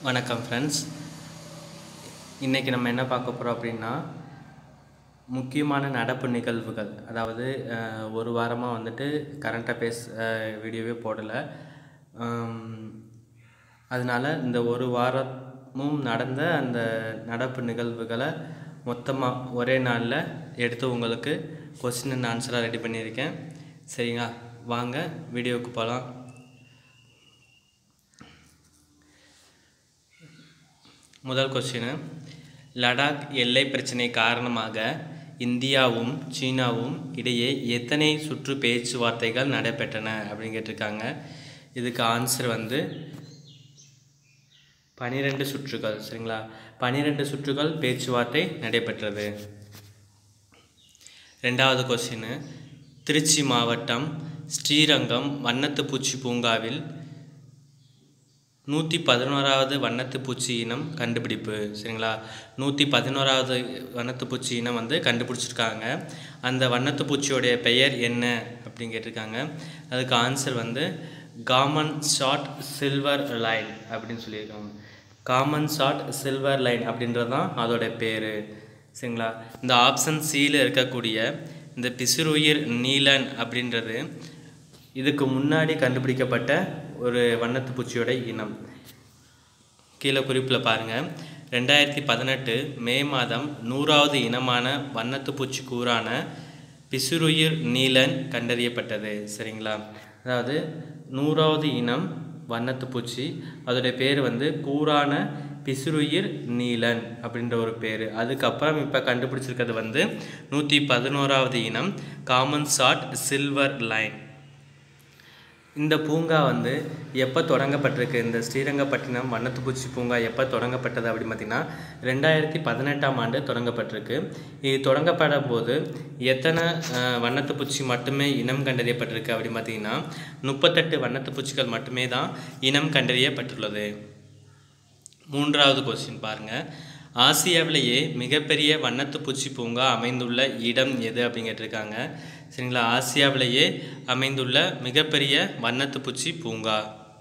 வணக்கம் ஃப்ரெண்ட்ஸ் இன்றைக்கி நம்ம என்ன பார்க்க போகிறோம் அப்படின்னா முக்கியமான நடப்பு நிகழ்வுகள் அதாவது அஹ், ஒரு வாரமாக வந்துட்டு கரண்ட் அஃபேர்ஸ் வீடியோவே போடலை அதனால் இந்த ஒரு வாரமும் நடந்த அந்த நடப்பு நிகழ்வுகளை மொத்தமாக ஒரே நாளில் எடுத்து உங்களுக்கு கொஸ்டின் அண்ட் ஆன்சராக ரெடி பண்ணியிருக்கேன் சரிங்களா வாங்க வீடியோவுக்கு போகலாம் முதல் கொஸ்டின் லடாக் எல்லை பிரச்சினை காரணமாக இந்தியாவும் சீனாவும் இடையே எத்தனை சுற்று பேச்சுவார்த்தைகள் நடைபெற்றன அப்படின்னு கேட்டிருக்காங்க இதுக்கு ஆன்சர் வந்து பனிரெண்டு சுற்றுகள் சரிங்களா பனிரெண்டு சுற்றுகள் பேச்சுவார்த்தை நடைபெற்றது ரெண்டாவது கொஸ்டின் திருச்சி மாவட்டம் ஸ்ரீரங்கம் வண்ணத்துப்பூச்சி பூங்காவில் நூற்றி பதினோராவது வண்ணத்துப்பூச்சி இனம் கண்டுபிடிப்பு சரிங்களா நூற்றி பதினோராவது வண்ணத்துப்பூச்சி இனம் வந்து கண்டுபிடிச்சிருக்காங்க அந்த வண்ணத்துப்பூச்சியோடைய பெயர் என்ன அப்படின்னு கேட்டிருக்காங்க அதுக்கு ஆன்சர் வந்து காமன் ஷார்ட் சில்வர் லைன் அப்படின்னு சொல்லியிருக்காங்க காமன் ஷார்ட் சில்வர் லைன் அப்படின்றது தான் அதோட பேர் சரிங்களா இந்த ஆப்ஷன் சியில் இருக்கக்கூடிய இந்த பிசுருயிர் நீலன் அப்படின்றது இதுக்கு முன்னாடி கண்டுபிடிக்கப்பட்ட ஒரு வண்ணத்து பூச்சியோட இனம் கீழே குறிப்பில் பாருங்கள் ரெண்டாயிரத்தி பதினெட்டு மே மாதம் நூறாவது இனமான வண்ணத்து பூச்சி கூறான பிசுருயிர் நீலன் கண்டறியப்பட்டது சரிங்களா அதாவது நூறாவது இனம் வண்ணத்து பூச்சி அதோடைய பேர் வந்து கூறான பிசுருயிர் நீலன் அப்படின்ற ஒரு பேர் அதுக்கப்புறம் இப்போ கண்டுபிடிச்சிருக்கிறது வந்து நூற்றி பதினோராவது இனம் காமன் ஷார்ட் சில்வர் லைன் இந்த பூங்கா வந்து எப்போ தொடங்கப்பட்டிருக்கு இந்த ஸ்ரீரங்கப்பட்டினம் வண்ணத்துப்பூச்சி பூங்கா எப்போ தொடங்கப்பட்டது அப்படின்னு பார்த்தீங்கன்னா ரெண்டாயிரத்தி பதினெட்டாம் ஆண்டு தொடங்கப்பட்டிருக்கு இது தொடங்கப்படும் போது எத்தனை அஹ், வண்ணத்துப்பூச்சி மட்டுமே இனம் கண்டறியப்பட்டிருக்கு அப்படின்னு பார்த்தீங்கன்னா முப்பத்தெட்டு வண்ணத்துப்பூச்சிகள் மட்டுமே தான் இனம் கண்டறியப்பட்டுள்ளது மூன்றாவது கொஸ்டின் பாருங்கள் ஆசியாவிலேயே மிகப்பெரிய வண்ணத்துப்பூச்சி பூங்கா அமைந்துள்ள இடம் எது அப்படின்னு கேட்டிருக்காங்க சரிங்களா ஆசியாவிலேயே அமைந்துள்ள மிகப்பெரிய வண்ணத்துப்பூச்சி பூங்கா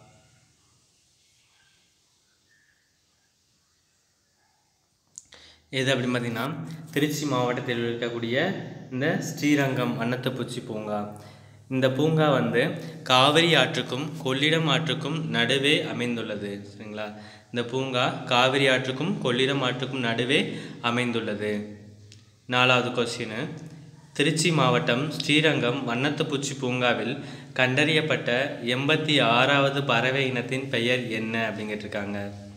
எது அப்படின்னு பார்த்தீங்கன்னா திருச்சி மாவட்டத்தில் இருக்கக்கூடிய இந்த ஸ்ரீரங்கம் வண்ணத்துப்பூச்சி பூங்கா இந்த பூங்கா வந்து காவிரி ஆற்றுக்கும் கொள்ளிடம் ஆற்றுக்கும் நடுவே அமைந்துள்ளது சரிங்களா இந்த பூங்கா காவிரி ஆற்றுக்கும் கொள்ளிடம் ஆற்றுக்கும் நடுவே அமைந்துள்ளது நாலாவது கொஸ்டின் திருச்சி மாவட்டம் ஸ்ரீரங்கம் வண்ணத்துப்பூச்சி பூங்காவில் கண்டறியப்பட்ட எண்பத்தி ஆறாவது பறவை இனத்தின் பெயர் என்ன அப்படின்னு கேட்டிருக்காங்க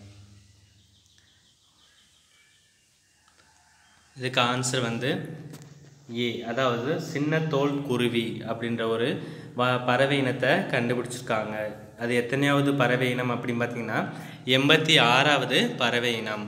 இதுக்கு ஆன்சர் வந்து ஏ அதாவது சின்ன தோல் குருவி அப்படின்ற ஒரு வ பறவை இனத்தை கண்டுபிடிச்சிருக்காங்க அது எத்தனையாவது பறவை இனம் அப்படின்னு பார்த்தீங்கன்னா எண்பத்தி ஆறாவது பறவை இனம்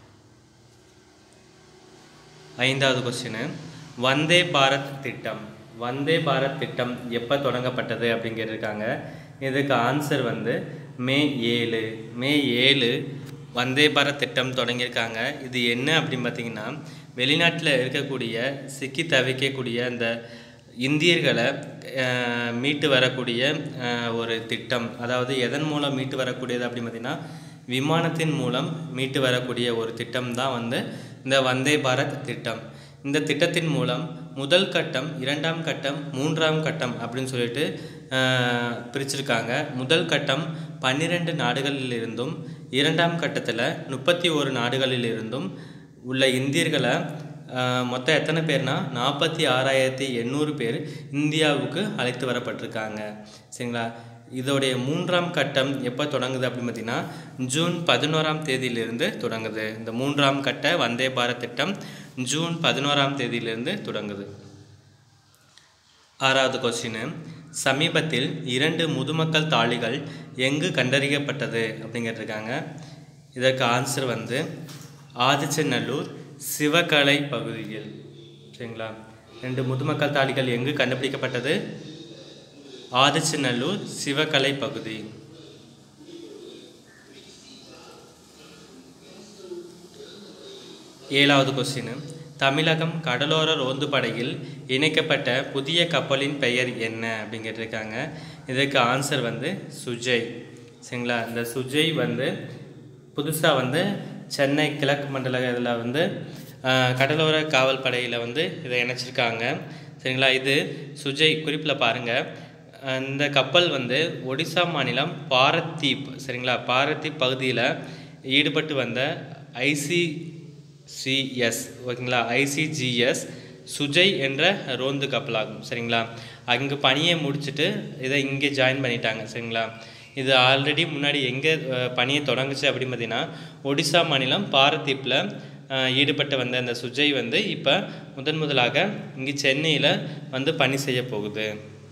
ஐந்தாவது கொஸ்டின் வந்தே பாரத் திட்டம் வந்தே பாரத் திட்டம் எப்போ தொடங்கப்பட்டது அப்படின்னு கேட்டிருக்காங்க இதுக்கு ஆன்சர் வந்து மே ஏழு மே ஏழு வந்தே பாரத் திட்டம் தொடங்கியிருக்காங்க இது என்ன அப்படின்னு பார்த்தீங்கன்னா வெளிநாட்டில் இருக்கக்கூடிய சிக்கி தவிக்கக்கூடிய அந்த இந்தியர்களை அஹ், மீட்டு வரக்கூடிய அஹ், ஒரு திட்டம் அதாவது எதன் மூலம் மீட்டு வரக்கூடியது அப்படின்னு பார்த்தீங்கன்னா விமானத்தின் மூலம் மீட்டு வரக்கூடிய ஒரு திட்டம் தான் வந்து இந்த வந்தே பாரத் திட்டம் இந்த திட்டத்தின் மூலம் முதல் கட்டம் இரண்டாம் கட்டம் மூன்றாம் கட்டம் அப்படின்னு சொல்லிட்டு அஹ், பிரிச்சிருக்காங்க முதல் கட்டம் பன்னிரெண்டு நாடுகளிலிருந்தும் இரண்டாம் கட்டத்தில் முப்பத்தி ஒரு நாடுகளிலிருந்தும் உள்ள இந்தியர்களை அஹ், மொத்தம் எத்தனை பேர்னா நாற்பத்தி ஆறாயிரத்தி எண்ணூறு பேர் இந்தியாவுக்கு அழைத்து வரப்பட்டிருக்காங்க சரிங்களா இதோடைய மூன்றாம் கட்டம் எப்போ தொடங்குது அப்படின்னு பார்த்தீங்கன்னா ஜூன் பதினோராம் தேதியிலிருந்து தொடங்குது இந்த மூன்றாம் கட்ட வந்தே பாரத் திட்டம் ஜூன் பதினோராம் தேதியிலிருந்து தொடங்குது ஆறாவது கொஸ்டின் சமீபத்தில் இரண்டு முதுமக்கள் தாழிகள் எங்கு கண்டறியப்பட்டது அப்படின்னு கேட்டிருக்காங்க இதற்கு ஆன்சர் வந்து ஆதிச்சநல்லூர் சிவகலை பகுதியில் சரிங்களா ரெண்டு முதுமக்கள் தாழிகள் எங்கு கண்டுபிடிக்கப்பட்டது ஆதிச்சநல்லூர் சிவகலை பகுதி ஏழாவது கொஸ்டின் தமிழகம் கடலோர ரோந்து படையில் இணைக்கப்பட்ட புதிய கப்பலின் பெயர் என்ன அப்படின்னு கேட்டிருக்காங்க இதுக்கு ஆன்சர் வந்து சுஜய் சரிங்களா இந்த சுஜய் வந்து புதுசாக வந்து சென்னை கிழக்கு மண்டல இதில் வந்து ஆஹ், கடலோர காவல் படையில் வந்து இதை இணைச்சிருக்காங்க சரிங்களா இது சுஜய் குறிப்பில் பாருங்கள் இந்த கப்பல் வந்து ஒடிசா மாநிலம் பாரத்தீப் சரிங்களா பாரத்தீப் பகுதியில் ஈடுபட்டு வந்த ஐசிசிஎஸ் ஓகேங்களா ஐசிஜிஎஸ் சுஜய் என்ற ரோந்து கப்பலாகும் சரிங்களா அங்கே பணியை முடிச்சுட்டு இதை இங்கே ஜாயின் பண்ணிட்டாங்க சரிங்களா இது ஆல்ரெடி முன்னாடி எங்கே பணியை தொடங்குச்சு அப்படின்னு பார்த்தீங்கன்னா ஒடிசா மாநிலம் பாரதீப்பில் ஈடுபட்டு வந்த அந்த சுஜய் வந்து இப்போ முதன் முதலாக இங்கே சென்னையில் வந்து பணி செய்ய போகுது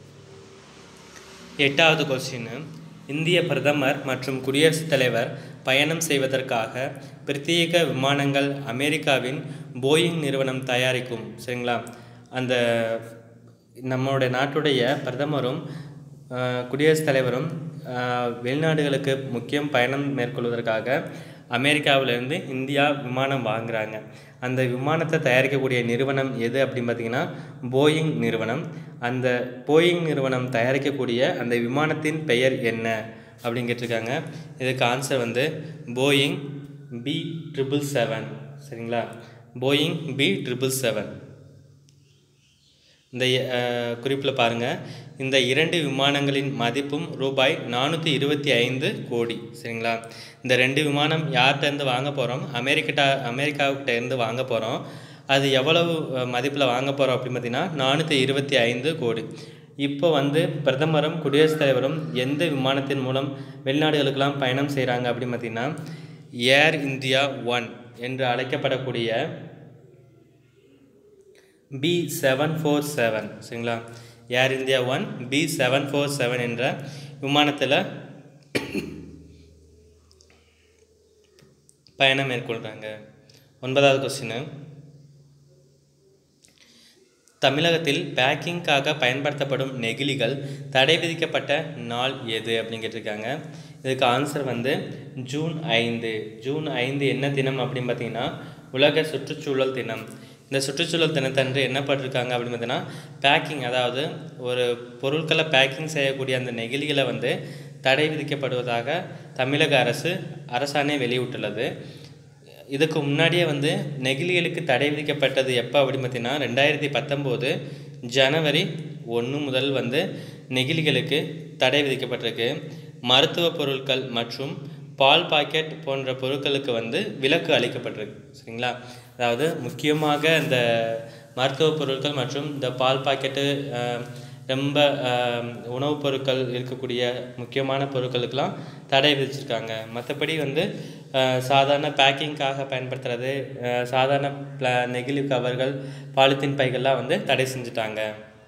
எட்டாவது கொஸ்டின் இந்திய பிரதமர் மற்றும் குடியரசுத் தலைவர் பயணம் செய்வதற்காக பிரத்யேக விமானங்கள் அமெரிக்காவின் போயிங் நிறுவனம் தயாரிக்கும் சரிங்களா அந்த நம்மளுடைய நாட்டுடைய பிரதமரும் ஆஹ், குடியரசுத் தலைவரும் ஆஹ், வெளிநாடுகளுக்கு முக்கியம் பயணம் மேற்கொள்வதற்காக அமெரிக்காவிலேருந்து இந்தியா விமானம் வாங்குறாங்க அந்த விமானத்தை தயாரிக்கக்கூடிய நிறுவனம் எது அப்படின்னு பார்த்தீங்கன்னா போயிங் நிறுவனம் அந்த போயிங் நிறுவனம் தயாரிக்கக்கூடிய அந்த விமானத்தின் பெயர் என்ன அப்படின்னு கேட்டிருக்காங்க இதுக்கு ஆன்சர் வந்து போயிங் பி ட்ரிபிள் செவன் சரிங்களா போயிங் பி ட்ரிபிள் செவன் இந்த குறிப்பில் பாருங்கள் இந்த இரண்டு விமானங்களின் மதிப்பும் ரூபாய் நானூற்றி இருபத்தி ஐந்து கோடி சரிங்களா இந்த ரெண்டு விமானம் யார்கிட்டேருந்து வாங்க போகிறோம் அமெரிக்கட்டா அமெரிக்காவுக்கிட்ட இருந்து வாங்க போகிறோம் அது எவ்வளவு மதிப்பில் வாங்க போகிறோம் அப்படின்னு பார்த்தீங்கன்னா நானூற்றி இருபத்தி ஐந்து கோடி இப்போ வந்து பிரதமரும் குடியரசுத் தலைவரும் எந்த விமானத்தின் மூலம் வெளிநாடுகளுக்கெல்லாம் பயணம் செய்கிறாங்க அப்படின்னு பார்த்தீங்கன்னா ஏர் இந்தியா ஒன் என்று அழைக்கப்படக்கூடிய பி செவன் ஃபோர் செவன் சரிங்களா Air India one B seven four seven என்ற விமானத்தில் பயணம் மேற்கொள்கிறாங்க ஒன்பதாவது கொஸ்டின் தமிழகத்தில் பேக்கிங்காக பயன்படுத்தப்படும் நெகிழிகள் தடை விதிக்கப்பட்ட நாள் எது அப்படின்னு கேட்டிருக்காங்க இதுக்கு ஆன்சர் வந்து ஜூன் ஐந்து ஜூன் ஐந்து என்ன தினம் அப்படின்னு பார்த்தீங்கன்னா உலக சுற்றுச்சூழல் தினம் இந்த சுற்றுச்சூழல் தினத்தன்று என்ன பண்ணிருக்காங்க அப்படின்னு பார்த்தீங்கன்னா பேக்கிங் அதாவது ஒரு பொருட்களை பேக்கிங் செய்யக்கூடிய அந்த நெகிழிகளை வந்து தடை விதிக்கப்படுவதாக தமிழக அரசு அரசாணை வெளியிட்டுள்ளது இதுக்கு முன்னாடியே வந்து நெகிழிகளுக்கு தடை விதிக்கப்பட்டது எப்போ அப்படின்னு பார்த்தீங்கன்னா ரெண்டாயிரத்தி பத்தொம்போது ஜனவரி ஒன்று முதல் வந்து நெகிழிகளுக்கு தடை விதிக்கப்பட்டிருக்கு மருத்துவ பொருட்கள் மற்றும் பால் பாக்கெட் போன்ற பொருட்களுக்கு வந்து விலக்கு அளிக்கப்பட்டிருக்கு சரிங்களா அதாவது முக்கியமாக இந்த மருத்துவ பொருட்கள் மற்றும் இந்த பால் பாக்கெட்டு அஹ், ரொம்ப அஹ், உணவுப் பொருட்கள் இருக்கக்கூடிய முக்கியமான பொருட்களுக்கெல்லாம் தடை விதிச்சிருக்காங்க மற்றபடி வந்து அஹ், சாதாரண பேக்கிங்காக பயன்படுத்துறது அஹ், சாதாரண பிளா நெகிழி கவர்கள் பாலித்தீன் பைகள்லாம் வந்து தடை செஞ்சுட்டாங்க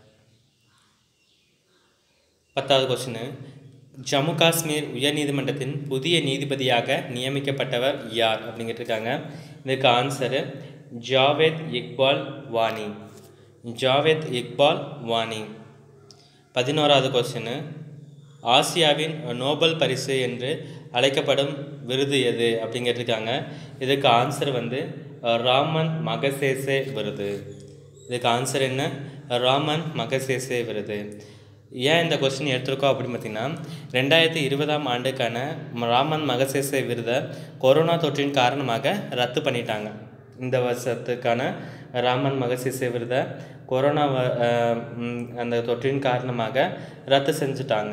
பத்தாவது கொஸ்டின் ஜம்மு காஷ்மீர் உயர்நீதிமன்றத்தின் புதிய நீதிபதியாக நியமிக்கப்பட்டவர் யார் அப்படின்னு கேட்டிருக்காங்க இதுக்கு ஆன்சரு ஜாவேத் இக்பால் வாணி ஜாவேத் இக்பால் வாணி பதினோராவது கொஸ்டின் ஆசியாவின் நோபல் பரிசு என்று அழைக்கப்படும் விருது எது அப்படின்னு கேட்டிருக்காங்க இதுக்கு ஆன்சர் வந்து அஹ், ராமன் மகசேசே விருது இதுக்கு ஆன்சர் என்ன ராமன் மகசேசே விருது ஏன் இந்த கொஸ்டின் எடுத்திருக்கோம் அப்படின்னு பார்த்தீங்கன்னா ரெண்டாயிரத்தி இருபதாம் ஆண்டுக்கான ராமன் மகசேசே விருதை கொரோனா தொற்றின் காரணமாக ரத்து பண்ணிட்டாங்க இந்த வருஷத்துக்கான ராமன் மகசேசே விருதை கொரோனா வ- அஹ், ம், அந்த தொற்றின் காரணமாக ரத்து செஞ்சுட்டாங்க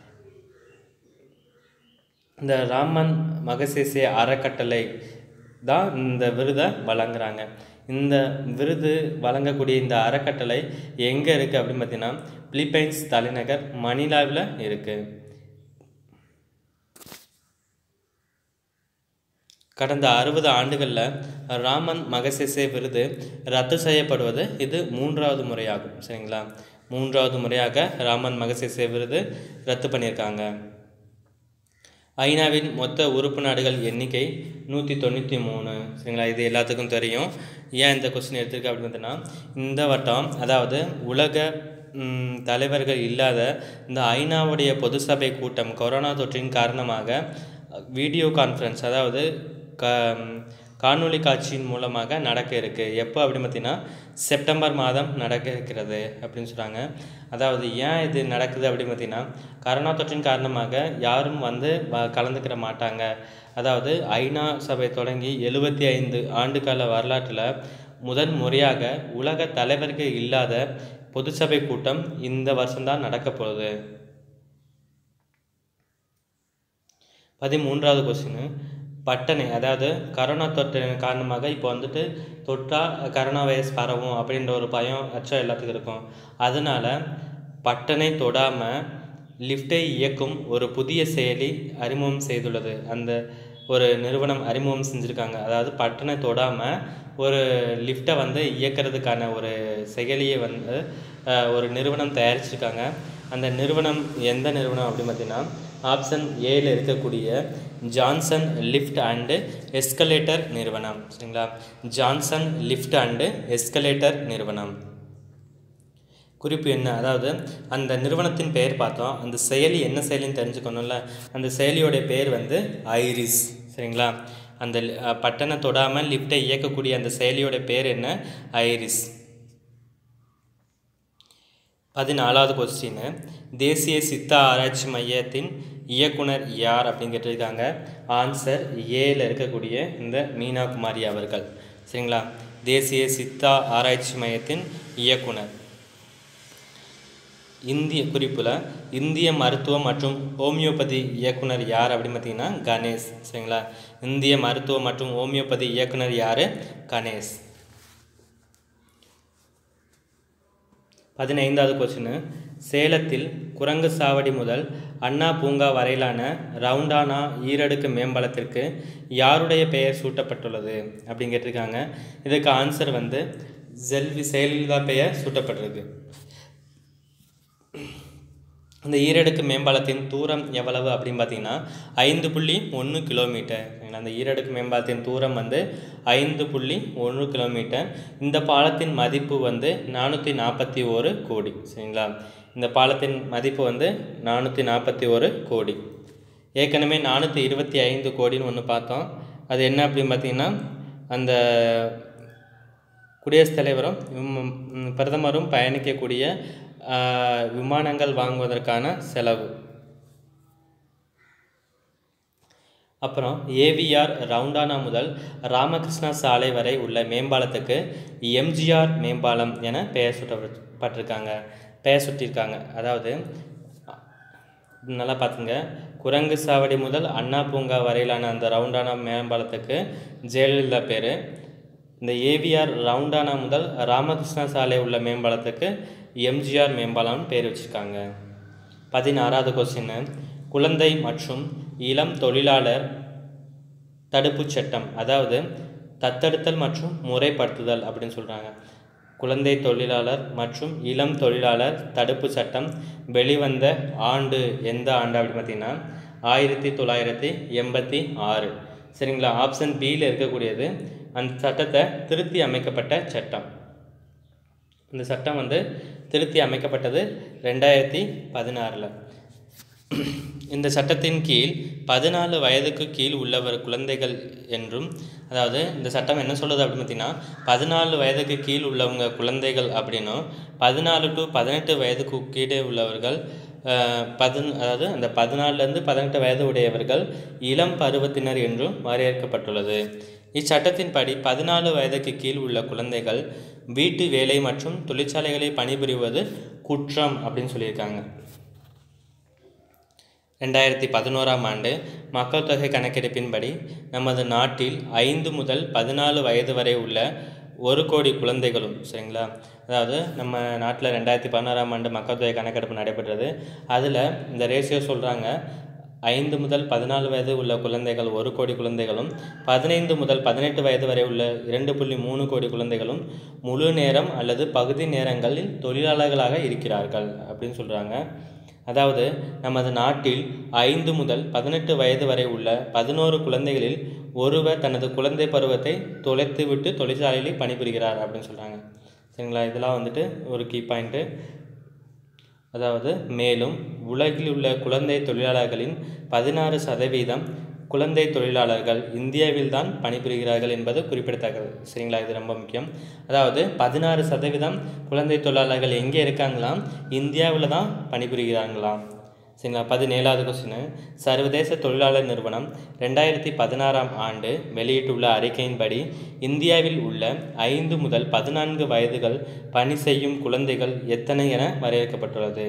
இந்த ராமன் மகசேசே அறக்கட்டளை தான் இந்த விருதை வழங்குறாங்க இந்த விருது வழங்கக்கூடிய இந்த அறக்கட்டளை எங்கே இருக்குது அப்படின்னு பார்த்தீங்கன்னா பிலிப்பைன்ஸ் தலைநகர் மணிலாவில் இருக்குது கடந்த அறுபது ஆண்டுகளில் ராமன் மகசேசே விருது ரத்து செய்யப்படுவது இது மூன்றாவது முறையாகும் சரிங்களா மூன்றாவது முறையாக ராமன் மகசேசே விருது ரத்து பண்ணியிருக்காங்க ஐநாவின் மொத்த உறுப்பு நாடுகள் எண்ணிக்கை நூற்றி தொண்ணூற்றி மூணு சரிங்களா இது எல்லாத்துக்கும் தெரியும் ஏன் இந்த கொஸ்டின் எடுத்திருக்கு அப்படின்னு பார்த்தீங்கன்னா இந்த வட்டம் அதாவது உலக ம், தலைவர்கள் இல்லாத இந்த ஐநாவுடைய பொது சபை கூட்டம் கொரோனா தொற்றின் காரணமாக வீடியோ கான்ஃபரன்ஸ் அதாவது க காணொளி காட்சியின் மூலமாக நடக்க இருக்குது எப்போ அப்படின்னு பார்த்தீங்கன்னா செப்டம்பர் மாதம் நடக்க இருக்கிறது அப்படின்னு சொல்கிறாங்க அதாவது ஏன் இது நடக்குது அப்படின்னு பார்த்தீங்கன்னா கரோனா தொற்றின் காரணமாக யாரும் வந்து வ- கலந்துக்கிற மாட்டாங்க அதாவது ஐநா சபை தொடங்கி எழுபத்தி ஐந்து ஆண்டுகால வரலாற்றில் முதன் முறையாக உலக தலைவர்கள் இல்லாத பொதுச்சபை கூட்டம் இந்த வருஷம்தான் நடக்க போகுது பதிமூன்றாவது கொஸ்டின் பட்டனை அதாவது கரோனா தொற்று காரணமாக இப்போ வந்துட்டு தொற்றா கரோனா வைரஸ் பரவும் அப்படின்ற ஒரு பயம் அச்சம் எல்லாத்துக்கும் இருக்கும் அதனால பட்டனை தொடாமல் லிஃப்டை இயக்கும் ஒரு புதிய செயலி அறிமுகம் செய்துள்ளது அந்த ஒரு நிறுவனம் அறிமுகம் செஞ்சுருக்காங்க அதாவது பட்டனை தொடாமல் ஒரு லிஃப்ட்டை வந்து இயக்கிறதுக்கான ஒரு செயலியை வந்து அஹ், ஒரு நிறுவனம் தயாரிச்சிருக்காங்க அந்த நிறுவனம் எந்த நிறுவனம் அப்படின்னு பார்த்தீங்கன்னா ஆப்ஷன் ஏல இருக்கக்கூடிய ஜான்சன் லிஃப்ட் அண்டு எஸ்கலேட்டர் நிறுவனம் சரிங்களா ஜான்சன் லிஃப்ட் அண்டு எஸ்கலேட்டர் நிறுவனம் குறிப்பு என்ன அதாவது அந்த நிறுவனத்தின் பெயர் பார்த்தோம் அந்த செயலி என்ன செயலின்னு தெரிஞ்சுக்கணும்ல அந்த செயலியோடைய பேர் வந்து ஐரிஸ் சரிங்களா அந்த அஹ், பட்டனை தொடாமல் லிஃப்ட்டை இயக்கக்கூடிய அந்த செயலியோட பேர் என்ன ஐரிஸ் பதினாலாவது கொஸ்டின் தேசிய சித்தா ஆராய்ச்சி மையத்தின் இயக்குனர் யார் அப்படின்னு கேட்டிருக்காங்க ஆன்சர் ஏல இருக்கக்கூடிய இந்த மீனா குமாரி அவர்கள் சரிங்களா தேசிய சித்தா ஆராய்ச்சி மையத்தின் இயக்குனர் இந்திய குறிப்பில் இந்திய மருத்துவம் மற்றும் ஹோமியோபதி இயக்குனர் யார் அப்படின்னு பார்த்தீங்கன்னா கணேஷ் சரிங்களா இந்திய மருத்துவம் மற்றும் ஹோமியோபதி இயக்குனர் யார் கணேஷ் பதினைந்தாவது கொஸ்டின் சேலத்தில் குரங்கு சாவடி முதல் அண்ணா பூங்கா வரையிலான ரவுண்டானா ஈரடுக்கு மேம்பாலத்திற்கு யாருடைய பெயர் சூட்டப்பட்டுள்ளது அப்படின்னு கேட்டிருக்காங்க இதுக்கு ஆன்சர் வந்து ஜெல்வி செயலலிதா பெயர் சூட்டப்பட்டிருக்கு இந்த ஈரடுக்கு மேம்பாலத்தின் தூரம் எவ்வளவு அப்படின்னு பார்த்தீங்கன்னா ஐந்து புள்ளி ஒன்று கிலோமீட்டர் சரிங்களா? அந்த ஈரடுக்கு மேம்பாலத்தின் தூரம் வந்து ஐந்து புள்ளி ஒன்று கிலோமீட்டர் இந்த பாலத்தின் மதிப்பு வந்து நானூற்றி நாற்பத்தி ஒரு கோடி சரிங்களா இந்த பாலத்தின் மதிப்பு வந்து நானூற்றி நாற்பத்தி ஒரு கோடி ஏற்கனவே நானூற்றி இருபத்தி ஐந்து கோடின்னு ஒன்று பார்த்தோம் அது என்ன அப்படின்னு பார்த்தீங்கன்னா அந்த குடியரசுத் தலைவரும் விம்- ம், பிரதமரும் பயணிக்கக்கூடிய ஆ, விமானங்கள் வாங்குவதற்கான செலவு அப்புறம் ஏவிஆர் ரவுண்டானா முதல் ராமகிருஷ்ணா சாலை வரை உள்ள மேம்பாலத்துக்கு எம்ஜிஆர் மேம்பாலம் என பெயர் சூட்டப்பட்டிருக்காங்க பெயர் சூட்டியிருக்காங்க அதாவது நல்லா பார்த்துங்க குரங்கு சாவடி முதல் அண்ணா பூங்கா வரையிலான அந்த ரவுண்டானா மேம்பாலத்துக்கு ஜெயலலிதா பேர் இந்த ஏவிஆர் ரவுண்டானா முதல் ராமகிருஷ்ணா சாலை உள்ள மேம்பாலத்துக்கு எம்ஜிஆர் மேம்பாலம்னு பேர் வச்சுருக்காங்க பதினாறாவது கொஸ்டின் குழந்தை மற்றும் இளம் தொழிலாளர் தடுப்புச் சட்டம் அதாவது தத்தெடுத்தல் மற்றும் முறைப்படுத்துதல் அப்படின்னு சொல்கிறாங்க குழந்தை தொழிலாளர் மற்றும் இளம் தொழிலாளர் தடுப்பு சட்டம் வெளிவந்த ஆண்டு எந்த ஆண்டு அப்படின்னு பார்த்தீங்கன்னா ஆயிரத்தி தொள்ளாயிரத்தி எண்பத்தி ஆறு சரிங்களா ஆப்ஷன் பியில் இருக்கக்கூடியது அந்த சட்டத்தை திருத்தி அமைக்கப்பட்ட சட்டம் இந்த சட்டம் வந்து திருத்தி அமைக்கப்பட்டது ரெண்டாயிரத்தி பதினாறில் இந்த சட்டத்தின் கீழ் பதினாலு வயதுக்கு கீழ் உள்ளவர் குழந்தைகள் என்றும் அதாவது இந்த சட்டம் என்ன சொல்லுது அப்படின்னு பார்த்தீங்கன்னா பதினாலு வயதுக்கு கீழ் உள்ளவங்க குழந்தைகள் அப்படின்னும் பதினாலு டு பதினெட்டு வயதுக்கு கீழே உள்ளவர்கள் அஹ், பதின் அதாவது அந்த பதினாலுலேருந்து பதினெட்டு வயது உடையவர்கள் இளம் பருவத்தினர் என்றும் வரையறுக்கப்பட்டுள்ளது இச்சட்டத்தின்படி பதினாலு வயதுக்கு கீழ் உள்ள குழந்தைகள் வீட்டு வேலை மற்றும் தொழிற்சாலைகளில் பணிபுரிவது குற்றம் அப்படின்னு சொல்லியிருக்காங்க ரெண்டாயிரத்தி பதினோராம் ஆண்டு மக்கள் தொகை கணக்கெடுப்பின்படி நமது நாட்டில் ஐந்து முதல் பதினாலு வயது வரை உள்ள ஒரு கோடி குழந்தைகளும் சரிங்களா அதாவது நம்ம நாட்டில் ரெண்டாயிரத்தி பதினோராம் ஆண்டு மக்கள் தொகை கணக்கெடுப்பு நடைபெற்றது அதில் இந்த ரேஷியோ சொல்கிறாங்க ஐந்து முதல் பதினாலு வயது உள்ள குழந்தைகள் ஒரு கோடி குழந்தைகளும் பதினைந்து முதல் பதினெட்டு வயது வரை உள்ள இரண்டு புள்ளி மூணு கோடி குழந்தைகளும் முழு நேரம் அல்லது பகுதி நேரங்களில் தொழிலாளர்களாக இருக்கிறார்கள் அப்படின்னு சொல்கிறாங்க அதாவது நமது நாட்டில் ஐந்து முதல் பதினெட்டு வயது வரை உள்ள பதினோரு குழந்தைகளில் ஒருவர் தனது குழந்தை பருவத்தை தொலைத்துவிட்டு தொழிற்சாலையில் பணிபுரிகிறார் அப்படின்னு சொல்கிறாங்க சரிங்களா இதெல்லாம் வந்துட்டு ஒரு கீ பாயிண்ட்டு அதாவது மேலும் உலகில் உள்ள குழந்தை தொழிலாளர்களின் பதினாறு சதவீதம் குழந்தை தொழிலாளர்கள் இந்தியாவில் தான் பணிபுரிகிறார்கள் என்பது குறிப்பிடத்தக்கது சரிங்களா இது ரொம்ப முக்கியம் அதாவது பதினாறு சதவீதம் குழந்தை தொழிலாளர்கள் எங்கே இருக்காங்களாம் இந்தியாவில் தான் பணிபுரிகிறாங்களாம் சரிங்களா பதினேழாவது கொஸ்டின் சர்வதேச தொழிலாளர் நிறுவனம் ரெண்டாயிரத்தி பதினாறாம் ஆண்டு வெளியிட்டுள்ள அறிக்கையின்படி இந்தியாவில் உள்ள ஐந்து முதல் பதினான்கு வயதுகள் பணி செய்யும் குழந்தைகள் எத்தனை என வரையறுக்கப்பட்டுள்ளது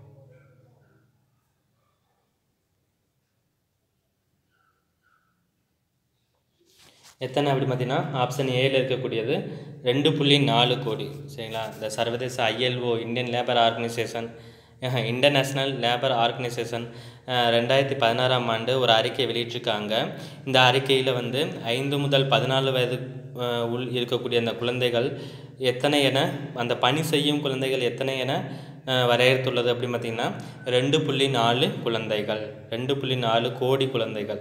எத்தனை அப்படி பார்த்தீங்கன்னா ஆப்ஷன் ஏல இருக்கக்கூடியது ரெண்டு புள்ளி நாலு கோடி சரிங்களா இந்த சர்வதேச ILO Indian labour organisation international labour organisation ரெண்டாயிரத்தி பதினாறாம் ஆண்டு ஒரு அறிக்கை வெளியிட்டிருக்காங்க இந்த அறிக்கையில் வந்து ஐந்து முதல் பதினாலு வயது அஹ், உள் இருக்கக்கூடிய அந்த குழந்தைகள் எத்தனை என அந்த பணி செய்யும் குழந்தைகள் எத்தனை என அஹ், வரையறுத்துள்ளது அப்படின்னு பார்த்தீங்கன்னா ரெண்டு புள்ளி நாலு குழந்தைகள் ரெண்டு புள்ளி நாலு கோடி குழந்தைகள்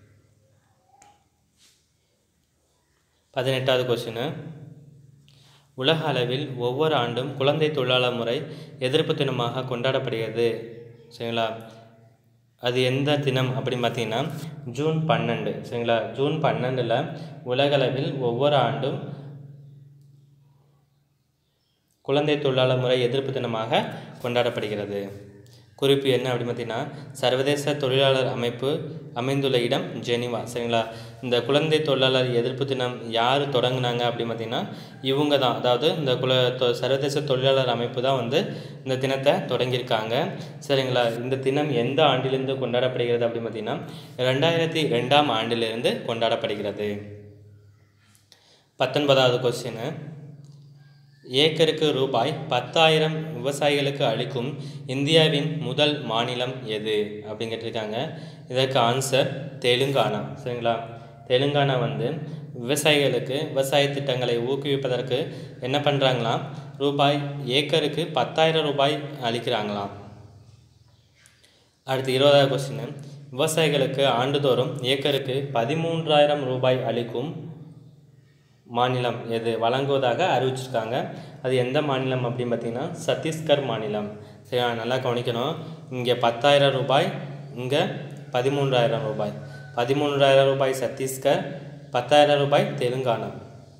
பதினெட்டாவது கொஸ்டின் உலக அளவில் ஒவ்வொரு ஆண்டும் குழந்தை தொழிலாளர் முறை எதிர்ப்பு தினமாக கொண்டாடப்படுகிறது சரிங்களா அது எந்த தினம் அப்படின்னு பார்த்தீங்கன்னா ஜூன் பன்னெண்டு சரிங்களா ஜூன் பன்னெண்டில் உலகளவில் ஒவ்வொரு ஆண்டும் குழந்தை தொழிலாளர் முறை எதிர்ப்பு தினமாக கொண்டாடப்படுகிறது குறிப்பு என்ன அப்படின்னு பார்த்தீங்கன்னா சர்வதேச தொழிலாளர் அமைப்பு அமைந்துள்ள இடம் ஜெனிவா சரிங்களா இந்த குழந்தை தொழிலாளர் எதிர்ப்பு தினம் யார் தொடங்குனாங்க அப்படின்னு பார்த்தீங்கன்னா இவங்க தான் அதாவது இந்த குல தொ- சர்வதேச தொழிலாளர் அமைப்பு தான் வந்து இந்த தினத்தை தொடங்கியிருக்காங்க சரிங்களா இந்த தினம் எந்த ஆண்டிலிருந்து கொண்டாடப்படுகிறது அப்படின்னு பார்த்தீங்கன்னா ரெண்டாயிரத்தி ரெண்டாம் ஆண்டிலிருந்து கொண்டாடப்படுகிறது பத்தொன்பதாவது கொஸ்டின் ஏக்கருக்கு ரூபாய் பத்தாயிரம் விவசாயிகளுக்கு அளிக்கும் இந்தியாவின் முதல் மாநிலம் எது அப்படின்னு கேட்டிருக்காங்க இதற்கு ஆன்சர் தெலுங்கானா சரிங்களா தெலுங்கானா வந்து விவசாயிகளுக்கு விவசாய திட்டங்களை ஊக்குவிப்பதற்கு என்ன பண்ணுறாங்களாம் ரூபாய் ஏக்கருக்கு பத்தாயிரம் ரூபாய் அளிக்கிறாங்களாம் அடுத்து இருபதாவது கொஸ்டின் விவசாயிகளுக்கு ஆண்டுதோறும் ஏக்கருக்கு பதிமூன்றாயிரம் ரூபாய் அளிக்கும் மாநிலம் எது வழங்குவதாக அறிவிச்சிருக்காங்க அது எந்த மாநிலம் அப்படின்னு பார்த்தீங்கன்னா சத்தீஸ்கர் மாநிலம் சரி நல்லா கவனிக்கணும் இங்கே பத்தாயிரம் ரூபாய் இங்கே பதிமூன்றாயிரம் ரூபாய் பதிமூன்றாயிரம் ரூபாய் சத்தீஸ்கர் பத்தாயிரம் ரூபாய் தெலுங்கானா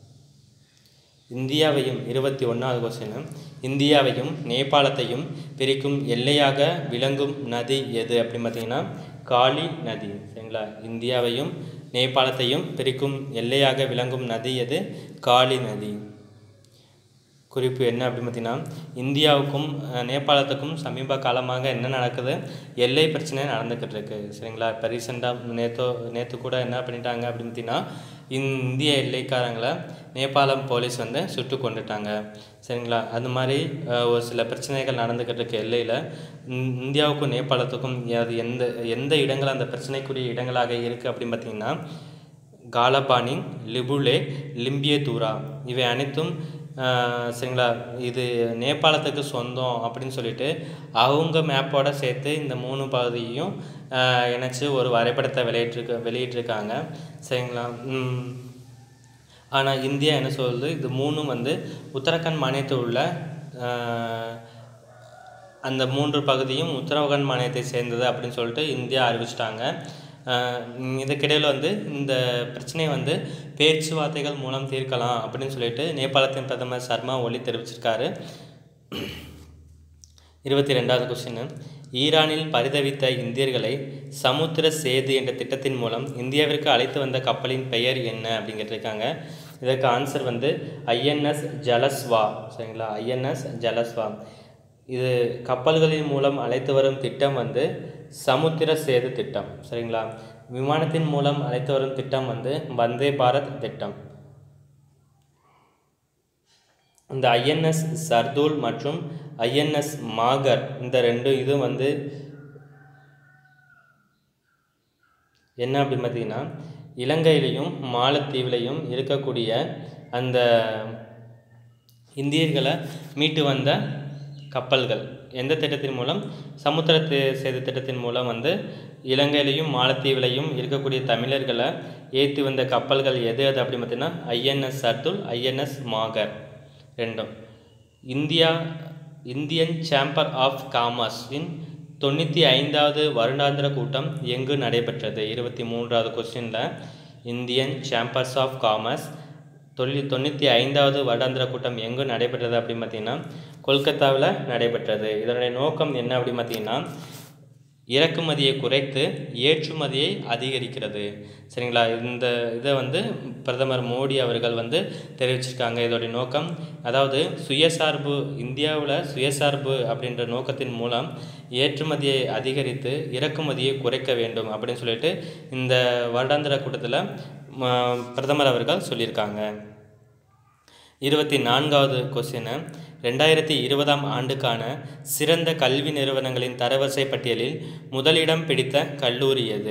இந்தியாவையும் இருபத்தி ஒன்றாவது கொஸ்டின் இந்தியாவையும் நேபாளத்தையும் பிரிக்கும் எல்லையாக விளங்கும் நதி எது அப்படின்னு பார்த்தீங்கன்னா காளி நதி சரிங்களா இந்தியாவையும் நேபாளத்தையும் பிரிக்கும் எல்லையாக விளங்கும் நதி எது காளி நதி குறிப்பு என்ன அப்படின்னு பார்த்தீங்கன்னா இந்தியாவுக்கும் அஹ், நேபாளத்துக்கும் சமீப காலமாக என்ன நடக்குது எல்லை பிரச்சனை நடந்துக்கிட்டு இருக்கு சரிங்களா இப்போ ரீசெண்டாக நேத்தோ நேற்று கூட என்ன பண்ணிட்டாங்க அப்படின்னு பார்த்தீங்கன்னா இந்திய எல்லைக்காரங்களை நேபாளம் போலீஸ் வந்து சுட்டு கொண்டுட்டாங்க சரிங்களா அது மாதிரி அஹ், ஒரு சில பிரச்சனைகள் நடந்துக்கிட்டு இருக்கு எல்லையில் இந்தியாவுக்கும் நேபாளத்துக்கும் அது எந்த எந்த இடங்கள் அந்த பிரச்சனைக்குரிய இடங்களாக இருக்குது அப்படின்னு பார்த்தீங்கன்னா காலபானி லிபுலே லிம்பியதூரா இவை அனைத்தும் ஆஹ், சரிங்களா இது நேபாளத்துக்கு சொந்தம் அப்படின்னு சொல்லிட்டு அவங்க மேப்போட சேர்த்து இந்த மூணு பகுதியையும் ஆஹ், இணைச்சு ஒரு வரைபடத்தை வெளியிட்டிருக்க வெளியிட்டிருக்காங்க சரிங்களா ஆனால் இந்தியா என்ன சொல்லுது இது மூணும் வந்து உத்தரகாண்ட் மாநிலத்தில் உள்ள ஆஹ், அந்த மூன்று பகுதியும் உத்தரகாண்ட் மாநிலத்தை சேர்ந்தது அப்படின்னு சொல்லிட்டு இந்தியா அறிவிச்சிட்டாங்க ஆஹ் இதுக்கிடையில் வந்து இந்த பிரச்சனையை வந்து பேச்சுவார்த்தைகள் மூலம் தீர்க்கலாம் அப்படின்னு சொல்லிட்டு நேபாளத்தின் பிரதமர் சர்மா ஒலி தெரிவிச்சிருக்காரு இருபத்தி ரெண்டாவது கொஸ்டின் ஈரானில் பரிதவித்த இந்தியர்களை சமுத்திர சேது என்ற திட்டத்தின் மூலம் இந்தியாவிற்கு அழைத்து வந்த கப்பலின் பெயர் என்ன அப்படின்னு கேட்டிருக்காங்க இதற்கு ஆன்சர் வந்து ஐஎன்எஸ் ஜலஸ்வா சரிங்களா ஐஎன்எஸ் ஜலஸ்வா இது கப்பல்களின் மூலம் அழைத்து வரும் திட்டம் வந்து சமுத்திர சேது திட்டம் சரிங்களா விமானத்தின் மூலம் அழைத்து வரும் திட்டம் வந்து வந்தே பாரத் திட்டம் இந்த ஐஎன்எஸ் சர்தூல் மற்றும் ஐஎன்எஸ் மாகர் இந்த ரெண்டு இது வந்து என்ன அப்படின்னு பார்த்தீங்கன்னா இலங்கையிலையும் மாலத்தீவுலையும் இருக்கக்கூடிய அந்த இந்தியர்களை மீட்டு வந்த கப்பல்கள் எந்த திட்டத்தின் மூலம் சமுத்திர தி- சேது திட்டத்தின் மூலம் வந்து இலங்கையிலையும் மாலத்தீவுலையும் இருக்கக்கூடிய தமிழர்களை ஏற்றி வந்த கப்பல்கள் எது அது அப்படின்னு பார்த்தீங்கன்னா ஐஎன்எஸ் சர்துல் ஐஎன்எஸ் மாகர் ரெண்டும் இந்தியா இந்தியன் சேம்பர் ஆஃப் காமர்ஸின் தொண்ணூற்றி ஐந்தாவது வருடாந்திர கூட்டம் எங்கு நடைபெற்றது இருபத்தி மூன்றாவது கொஸ்டினில் இந்தியன் சேம்பர்ஸ் ஆஃப் காமர்ஸ் தொண்ணூ தொண்ணூற்றி ஐந்தாவது வருடாந்திர கூட்டம் எங்கு நடைபெற்றது அப்படின்னு பார்த்தீங்கன்னா கொல்கத்தாவில் நடைபெற்றது இதனுடைய நோக்கம் என்ன அப்படின்னு பார்த்தீங்கன்னா இறக்குமதியை குறைத்து ஏற்றுமதியை அதிகரிக்கிறது சரிங்களா இந்த இதை வந்து பிரதமர் மோடி அவர்கள் வந்து தெரிவிச்சிருக்காங்க இதோடைய நோக்கம் அதாவது சுயசார்பு இந்தியாவில் சுயசார்பு அப்படின்ற நோக்கத்தின் மூலம் ஏற்றுமதியை அதிகரித்து இறக்குமதியை குறைக்க வேண்டும் அப்படின்னு சொல்லிட்டு இந்த வருடாந்திர கூட்டத்தில் ம- பிரதமர் அவர்கள் சொல்லியிருக்காங்க இருபத்தி நான்காவது கொஸ்டின் ரெண்டாயிரத்தி இருபதாம் ஆண்டுக்கான சிறந்த கல்வி நிறுவனங்களின் தரவரிசை பட்டியலில் முதலிடம் பிடித்த கல்லூரி எது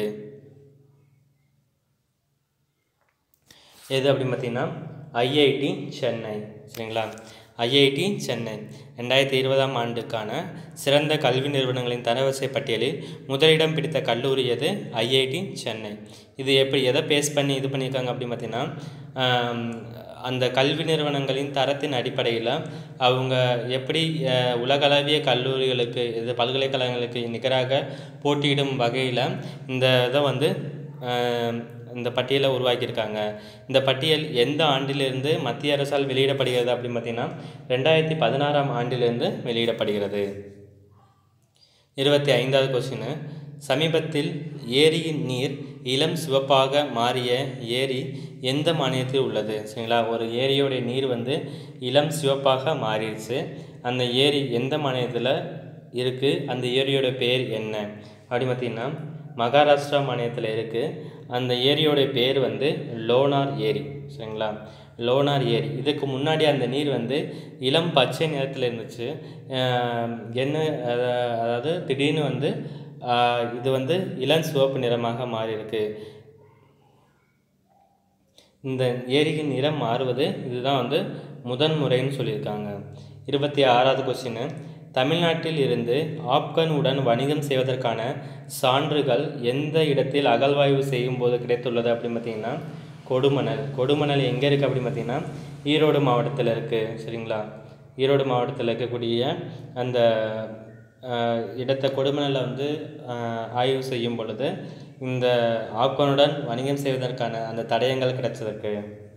எது அப்படின்னு பார்த்தீங்கன்னா ஐஐடி சென்னை சரிங்களா ஐஐடி சென்னை ரெண்டாயிரத்தி இருபதாம் ஆண்டுக்கான சிறந்த கல்வி நிறுவனங்களின் தரவரிசை பட்டியலில் முதலிடம் பிடித்த கல்லூரி எது ஐஐடி சென்னை இது எப்படி எதை பேஸ் பண்ணி இது பண்ணியிருக்காங்க அப்படின்னு பார்த்தீங்கன்னா ஆம், அந்த கல்வி நிறுவனங்களின் தரத்தின் அடிப்படையில் அவங்க எப்படி அஹ், உலகளவிய கல்லூரிகளுக்கு இது பல்கலைக்கழகங்களுக்கு நிகராக போட்டியிடும் வகையில் இந்த இதை வந்து ஆம், இந்த பட்டியலை உருவாக்கியிருக்காங்க இந்த பட்டியல் எந்த ஆண்டிலிருந்து மத்திய அரசால் வெளியிடப்படுகிறது அப்படின்னு பார்த்தீங்கன்னா ரெண்டாயிரத்தி பதினாறாம் ஆண்டிலிருந்து வெளியிடப்படுகிறது இருபத்தி ஐந்தாவது கொஸ்டின் சமீபத்தில் ஏரியின் நீர் இளம் சிவப்பாக மாறிய ஏரி எந்த மாநிலத்தில் உள்ளது சரிங்களா ஒரு ஏரியோடைய நீர் வந்து இளம் சிவப்பாக மாறிடுச்சு அந்த ஏரி எந்த மாநிலத்தில் இருக்குது அந்த ஏரியோட பேர் என்ன அப்படி பார்த்தீங்கன்னா மகாராஷ்டிரா மாநிலத்தில் இருக்குது அந்த ஏரியோட பேர் வந்து லோனார் ஏரி சரிங்களா லோனார் ஏரி இதுக்கு முன்னாடி அந்த நீர் வந்து இளம் பச்சை நிறத்தில் இருந்துச்சு ஆஹ் என்ன அத- அதாவது திடீர்னு வந்து ஆஹ் இது வந்து இளம் சிவப்பு நிறமாக மாறி இருக்கு இந்த ஏரியின் நிறம் மாறுவது இதுதான் வந்து முதன் முறைன்னு சொல்லியிருக்காங்க இருபத்தி ஆறாவது கொஸ்டின் தமிழ்நாட்டில் இருந்து ஆப்கனுடன் வணிகம் செய்வதற்கான சான்றுகள் எந்த இடத்தில் அகழ்வாய்வு செய்யும் போது கிடைத்துள்ளது அப்படின்னு பார்த்தீங்கன்னா கொடுமணல் கொடுமணல் எங்கே இருக்குது அப்படின்னு பார்த்தீங்கன்னா ஈரோடு மாவட்டத்தில் இருக்குது சரிங்களா ஈரோடு மாவட்டத்தில் இருக்கக்கூடிய அந்த ஆஹ், இடத்த கொடுமணலில் வந்து ஆஹ், ஆய்வு செய்யும் பொழுது இந்த ஆப்கனுடன் வணிகம் செய்வதற்கான அந்த தடயங்கள் கிடைச்சதுக்கு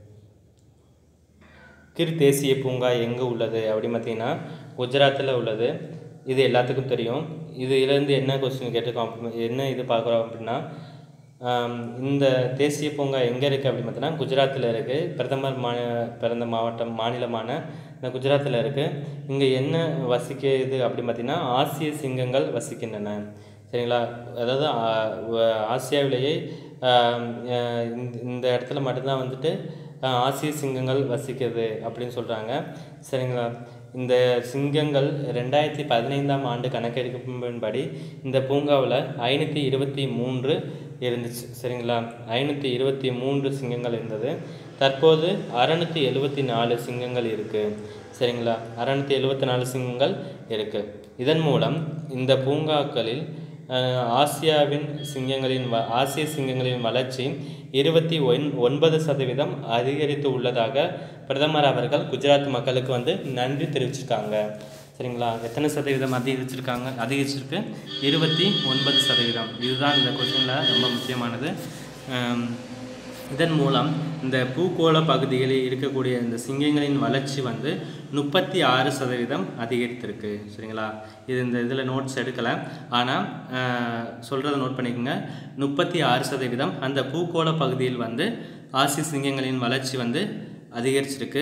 கிர் தேசிய பூங்கா எங்கே உள்ளது அப்படின்னு பார்த்தீங்கன்னா குஜராத்தில் உள்ளது இது எல்லாத்துக்கும் தெரியும் இதுலேருந்து என்ன கொஸ்டின் கேட்டிருக்கோம் அப்படி- என்ன இது பார்க்குறோம் அப்படின்னா ஆம், இந்த தேசிய பூங்கா எங்கே இருக்குது அப்படின்னு பார்த்தீங்கன்னா குஜராத்தில் இருக்குது பிரதமர் மா பிறந்த மாவட்டம் மாநிலமான இந்த குஜராத்தில் இருக்குது இங்கே என்ன வசிக்குது அப்படின்னு பார்த்தீங்கன்னா ஆசிய சிங்கங்கள் வசிக்கின்றன சரிங்களா அதாவது ஆ, வ- ஆசியாவிலேயே ஆம், அஹ், இந்த- இந்த இடத்துல மட்டும்தான் வந்துட்டு அஹ், ஆசிய சிங்கங்கள் வசிக்குது அப்படின்னு சொல்கிறாங்க சரிங்களா இந்த சிங்கங்கள் ரெண்டாயிரத்தி பதினைந்தாம் ஆண்டு கணக்கெடுப்பின்படி இந்த பூங்காவில் ஐநூற்றி இருபத்தி மூன்று இருந்துச்சு சரிங்களா ஐநூற்றி இருபத்தி மூன்று சிங்கங்கள் இருந்தது தற்போது அறநூற்றி எழுபத்தி நாலு சிங்கங்கள் இருக்குது சரிங்களா அறநூற்றி எழுபத்தி நாலு சிங்கங்கள் இருக்குது இதன் மூலம் இந்த பூங்காக்களில் அஹ், ஆசியாவின் சிங்கங்களின் வ ஆசிய சிங்கங்களின் வளர்ச்சி இருபத்தி ஒன் ஒன்பது சதவீதம் அதிகரித்து உள்ளதாக பிரதமர் அவர்கள் குஜராத் மக்களுக்கு வந்து நன்றி தெரிவிச்சிருக்காங்க சரிங்களா எத்தனை சதவீதம் அதிகரிச்சிருக்காங்க அதிகரிச்சிருக்கு இருபத்தி ஒன்பது சதவீதம் இதுதான் இந்த கொஸ்டினில் ரொம்ப முக்கியமானது அம், இதன் மூலம் இந்த பூகோள பகுதிகளில் இருக்கக்கூடிய இந்த சிங்கங்களின் வளர்ச்சி வந்து முப்பத்தி ஆறு சதவீதம் அதிகரித்திருக்கு சரிங்களா இது இந்த இதில் நோட்ஸ் எடுக்கலை ஆனால் சொல்கிறத நோட் பண்ணிக்கோங்க முப்பத்தி ஆறு சதவீதம் அந்த பூகோள பகுதியில் வந்து ஆசிய சிங்கங்களின் வளர்ச்சி வந்து அதிகரிச்சிருக்கு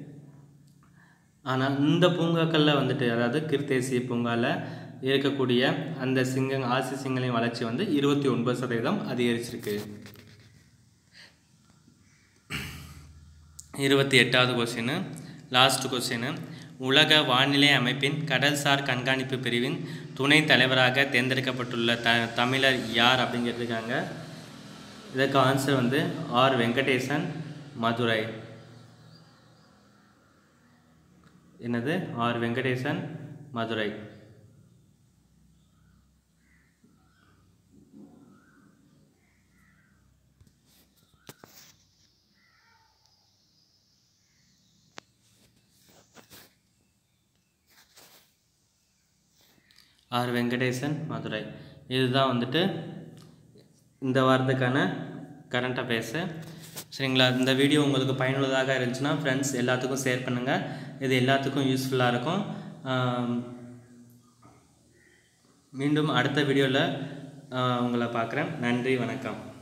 ஆனால் இந்த பூங்காக்களில் வந்துட்டு அதாவது கிர்தேசிய பூங்காவில் இருக்கக்கூடிய அந்த சிங்க ஆசிய சிங்கங்களின் வளர்ச்சி வந்து இருபத்தி ஒன்பது சதவீதம் அதிகரிச்சிருக்கு இருபத்தி எட்டாவது கொஸ்டின் லாஸ்ட் கொஸ்டின் உலக வானிலை அமைப்பின் கடல்சார் கண்காணிப்பு பிரிவின் துணைத் தலைவராக தேர்ந்தெடுக்கப்பட்டுள்ள த தமிழர் யார் அப்படின்னு கேட்டிருக்காங்க இதற்கு ஆன்சர் வந்து ஆர் வெங்கடேசன் மதுரை என்னது ஆர் வெங்கடேசன் மதுரை ஆர் வெங்கடேசன் மதுரை இதுதான் வந்துட்டு இந்த வாரத்துக்கான கரண்ட் அஃபேர்ஸு சரிங்களா இந்த வீடியோ உங்களுக்கு பயனுள்ளதாக இருந்துச்சுன்னா ஃப்ரெண்ட்ஸ் எல்லாத்துக்கும் ஷேர் பண்ணுங்கள் இது எல்லாத்துக்கும் யூஸ்ஃபுல்லாக இருக்கும் ஆம், மீண்டும் அடுத்த வீடியோவில் உங்களை பார்க்குறேன் நன்றி வணக்கம்